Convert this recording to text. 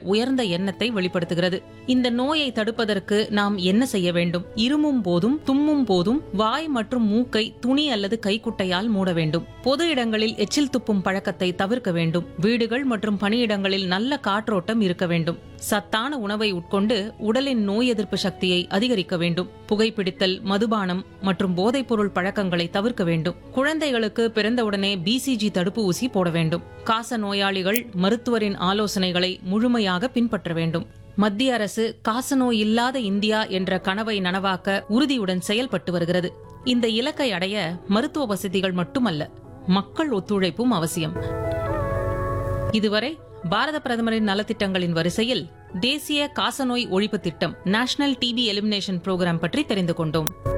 உயர்ந்த எண்ணத்தை வெளிப்படுத்துகிறது இந்த நோயை தடுப்பதற்கு நாம் என்ன செய்ய வேண்டும் இருமும் போதும் தும்மும் போதும் வாய் மற்றும் மூக்கை துணி அல்லது கைக்குட்டையால் மூட வேண்டும் பொது இடங்களில் எச்சில் துப்பும் பழக்கத்தை தவிர்க்க வேண்டும் வீடுகள் மற்றும் பணியிடங்களில் நல்ல காற்றோட்டம் இருக்க வேண்டும் சத்தான உணவை உட்கொண்டு உடலின் நோய் எதிர்ப்பு சக்தியை அதிகரிக்க வேண்டும் புகைப்பிடித்தல் மதுபானம் மற்றும் போதைப்பொருள் பழக்கங்களை தவிர்க்க வேண்டும் குழந்தைகளுக்கு பிறந்தவுடனே பிசிஜி தடுப்பு ஊசி போட வேண்டும் காச நோயாளிகள் மருத்துவரின் ஆலோசனைகளை முழுமையாக பின்பற்ற வேண்டும் மத்திய அரசு காசநோய் இல்லாத இந்தியா என்ற கனவை நனவாக்க உறுதியுடன் செயல்பட்டு வருகிறது இந்த இலக்கை அடைய மருத்துவ வசதிகள் மட்டுமல்ல மக்கள் ஒத்துழைப்பும் அவசியம் இதுவரை பாரத பிரதமரின் நலத்திட்டங்களின் வரிசையில் தேசிய காசநோய் ஒழிப்பு திட்டம் நேஷனல் டிபி எலிமினேஷன் புரோகிராம் பற்றி தெரிந்து கொண்டோம்